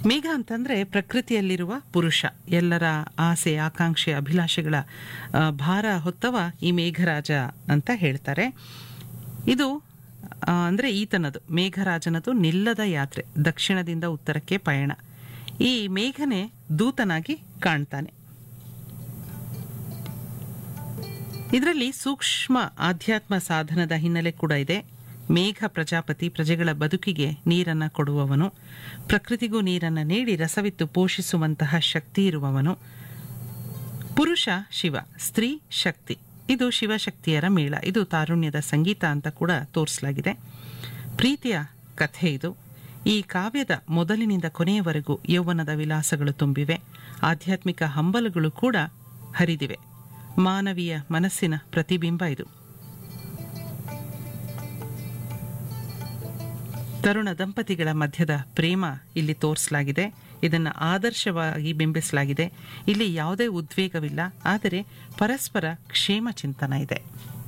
ಮೇಘ ಅಂತಂದ್ರೆ ಪ್ರಕೃತಿಯಲ್ಲಿರುವ ಪುರುಷ ಎಲ್ಲರ ಆಸೆ ಆಕಾಂಕ್ಷೆ ಅಭಿಲಾಷೆಗಳ ಆ, ಭಾರ ಹೊತ್ತವ ಈ ಮೇಘರಾಜ ಅಂತ ಹೇಳ್ತಾರೆ ಇದು ಆ, ಅಂದ್ರೆ ಈತನದು ಮೇಘರಾಜನದು ನಿಲ್ಲದ ಯಾತ್ರೆ ದಕ್ಷಿಣದಿಂದ ಉತ್ತರಕ್ಕೆ ಪಯಣ ಈ ಮೇಘನೆ ದೂತನಾಗಿ ಕಾಣ್ತಾನೆ ಇದರಲ್ಲಿ ಸೂಕ್ಷ್ಮ ಆಧ್ಯಾತ್ಮ ಸಾಧನದ ಹಿನ್ನೆಲೆ ಕೂಡ ಇದೆ ಮೇಘ ಪ್ರಜಾಪತಿ ಪ್ರಜೆಗಳ ಬದುಕಿಗೆ ನೀರನ್ನ ಕೊಡುವವನು ಪ್ರಕೃತಿಗೂ ನೀರನ್ನ ನೀಡಿ ರಸವಿತ್ತು ಪೋಷಿಸುವಂತಹ ಶಕ್ತಿ ಇರುವವನು ಪುರುಷ ಶಿವ ಸ್ತ್ರೀ ಶಕ್ತಿ ಇದು ಶಿವಶಕ್ತಿಯರ ಮೇಳ ಇದು ತಾರುಣ್ಯದ ಸಂಗೀತ ಅಂತ ಕೂಡ ತೋರಿಸಲಾಗಿದೆ ಪ್ರೀತಿಯ ಕಥೆ ಇದು ಈ ಕಾವ್ಯದ ಮೊದಲಿನಿಂದ ಕೊನೆಯವರೆಗೂ ಯೌವನದ ವಿಲಾಸಗಳು ತುಂಬಿವೆ ಆಧ್ಯಾತ್ಮಿಕ ಹಂಬಲಗಳು ಕೂಡ ಹರಿದಿವೆ ಮಾನವೀಯ ಮನಸ್ಸಿನ ಪ್ರತಿಬಿಂಬ ಇದು ತರುಣ ದಂಪತಿಗಳ ಮಧ್ಯದ ಪ್ರೇಮ ಇಲ್ಲಿ ತೋರಿಸಲಾಗಿದೆ ಇದನ್ನು ಆದರ್ಶವಾಗಿ ಬಿಂಬಿಸಲಾಗಿದೆ ಇಲ್ಲಿ ಯಾವುದೇ ಉದ್ವೇಗವಿಲ್ಲ ಆದರೆ ಪರಸ್ಪರ ಕ್ಷೇಮ ಚಿಂತನ ಇದೆ